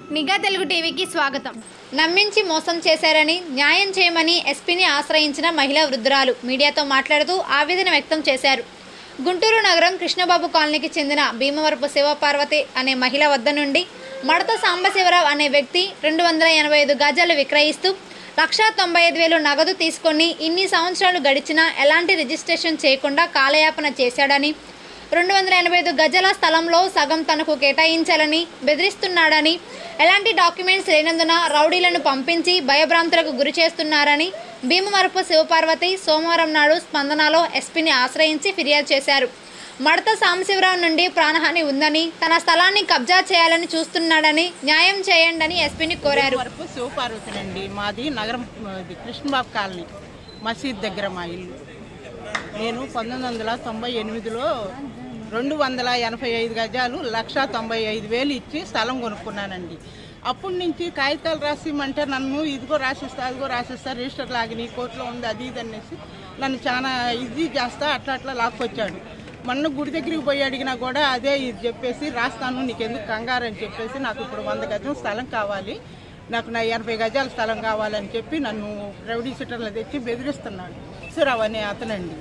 నిఘా తెలుగు టీవీకి స్వాగతం నమ్మించి మోసం చేశారని న్యాయం చేయమని ఎస్పీని ఆశ్రయించిన మహిళా వృద్ధురాలు మీడియాతో మాట్లాడుతూ ఆవేదన వ్యక్తం చేశారు గుంటూరు నగరం కృష్ణబాబు కాలనీకి చెందిన భీమవరపు శివపార్వతి అనే మహిళ వద్ద నుండి మడత సాంబశివరావు అనే వ్యక్తి రెండు వందల ఎనభై ఐదు గజాలు విక్రయిస్తూ లక్షా తొంభై ఐదు వేలు నగదు తీసుకొని ఇన్ని సంవత్సరాలు గడిచినా ఎలాంటి రిజిస్ట్రేషన్ చేయకుండా కాలయాపన చేశాడని రెండు వందల ఎనభై ఐదు గజాల స్థలంలో సగం తనకు కేటాయించాలని బెదిరిస్తున్నాడని ఎలాంటి డాక్యుమెంట్స్ లేనందున రౌడీలను పంపించి భయభ్రాంతులకు గురి చేస్తున్నారని భీమవరపు శివపార్వతి సోమవారం నాడు స్పందనలో ఎస్పీని ఆశ్రయించి ఫిర్యాదు చేశారు మడత సాంబశివరావు నుండి ప్రాణహాని ఉందని తన స్థలాన్ని కబ్జా చేయాలని చూస్తున్నాడని న్యాయం చేయండి అని ఎస్పీని కోరారు వరకు శివపార్వతినండి మాది నగరం ఇది కృష్ణబాబు కాలనీ మసీద్ దగ్గర మా ఇల్లు నేను పంతొమ్మిది వందల తొంభై ఎనిమిదిలో రెండు వందల ఎనభై ఐదు గజాలు లక్ష తొంభై ఐదు వేలు ఇచ్చి స్థలం కొనుక్కున్నానండి అప్పటి నుంచి కాగితాలు రాసిమంటే నన్ను ఇదిగో రాసిస్తా అదిగో రాసిస్తా రిజిస్టర్ లాగిని కోర్టులో ఉంది అది ఇది అనేసి నన్ను చాలా ఇది చేస్తా అట్లా అట్లా లాక్కొచ్చాడు మొన్న గుడి దగ్గరికి పోయి అడిగినా కూడా అదే ఇది చెప్పేసి రాస్తాను నీకెందుకు కంగారు అని చెప్పేసి నాకు ఇప్పుడు వంద గజం స్థలం కావాలి నాకు నా ఎనభై గజాల స్థలం కావాలని చెప్పి నన్ను రౌడీ సిటర్లు తెచ్చి బెదిరిస్తున్నాడు సురావు అనే అతనండి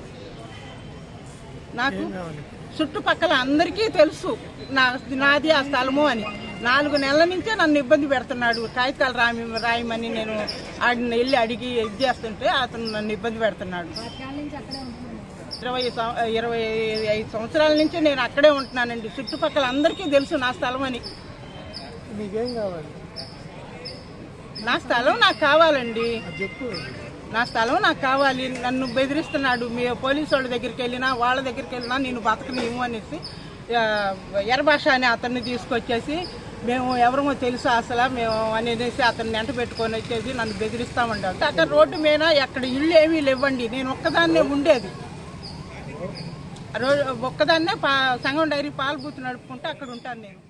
నాకు చుట్టుపక్కల అందరికీ తెలుసు నా నాది ఆ స్థలము అని నాలుగు నెలల నుంచే నన్ను ఇబ్బంది పెడుతున్నాడు కాగితాలు రామి రాయమని నేను ఆడిని వెళ్ళి అడిగి ఇది చేస్తుంటే అతను నన్ను ఇబ్బంది పెడుతున్నాడు ఇరవై సం- ఇరవై ఐదు సంవత్సరాల నుంచి నేను అక్కడే ఉంటున్నానండి చుట్టుపక్కల అందరికీ తెలుసు నా స్థలం అని మీకేం కావాలి నా స్థలం నాకు కావాలండి అది చెప్పు నా స్థలం నాకు కావాలి నన్ను బెదిరిస్తున్నాడు మీ పోలీసు వాళ్ళ దగ్గరికి వెళ్ళినా వాళ్ళ దగ్గరికి వెళ్ళినా నేను బతకలేము అనేసి ఆ, ఎర్రభాష అనే అతన్ని తీసుకొచ్చేసి మేము ఎవరమో తెలుసు అసలు మేము అనేసి అతన్ని వెంట పెట్టుకొని వచ్చేసి నన్ను బెదిరిస్తామంటారు అక్కడ రోడ్డు మీద ఎక్కడ ఇల్లు ఏమీ లేవండి నేను ఒక్కదాన్నే ఉండేది రో ఒక్కదాన్నే పా సంగం డైరీ పాలు బూత్ నడుపుకుంటే అక్కడ ఉంటాను నేను